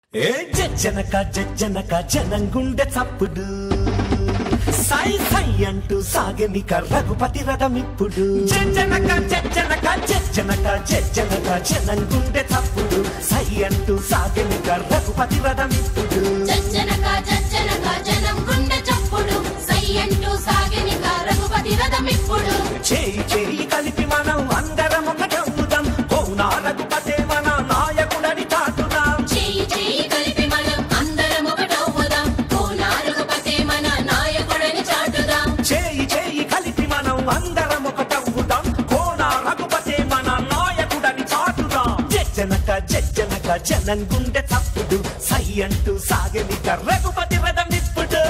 ఏ జజ్జనక జజ్జనక జనం గుండె చప్పుడు సై సై అంటూ సాగనిక రఘుపతి రథమిప్పుడు జజ్జనక జజ్జనక జజ్జనక జజ్జనక జనం గుండె చప్పుడు సై అంటూ సాగనిక రఘుపతి రథమిప్పుడు జజ్జనక జజ్జనక జనం గుండె చప్పుడు సై అంటూ సాగనిక రఘుపతి రథమిప్పుడు చేయి చేయి కలిపి మనం అందరం ఒకటవుదాం పౌనా రఘుపతే మన నాయకుడని చాటుదాం చేయి చేయి కలిపి మనం అందరం ఒకటవుదాం కోనా రఘుపతే మన నాయకుడని చాటుదాం చేయి చేయి కలిపి మనం అందరం ఒకటవుదాం కోన రఘుపతే మన నాయకుడని చాటుదాం జజ్జనక జజ్జనక జనం గుండె తప్పుడు సై అంటూ సాగనిక రఘుపతి రథం ఇప్పుడు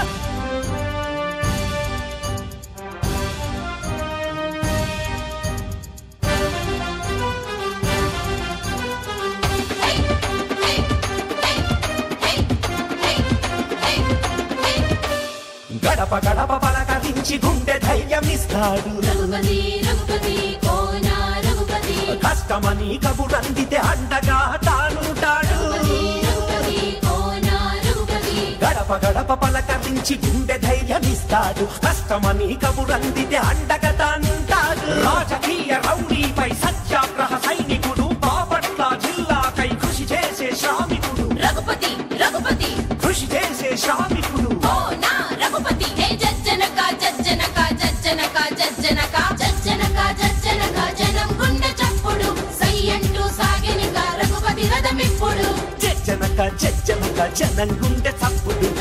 హై హై హై హై హై హై హై గడప గడప పలకరించి గుండె ధైర్యం ఇస్తాడు రఘుపతి రఘుపతి కోనా రఘుపతి కష్టమని కబురందితే అండగా తానుంటాడు రఘుపతి కోనా రఘుపతి గడప గడప పలకరించి గుండె ధైర్యమిస్తాడు కష్టమని కబురందితే అండగా తానుంటాడు రాజకీయ రౌడీపై సత్యాగ్రహ సైనికుడు బాపట్ల జిల్లాకై కృషి చేసే శ్రామికుడు రఘుపతి రఘుపతి కృషి చేసే శ్రామికుడు కోనా రఘుపతి హే జజ్జనక జజ్జనక జజ్జనక జజ్జనక జజ్జనక జజ్జనక జనం గుండె చప్పుడు సై అంటూ సాగనిక రఘుపతి రథమిప్పుడు జజ్జనక జజ్జనక జనం గుండె చప్పుడు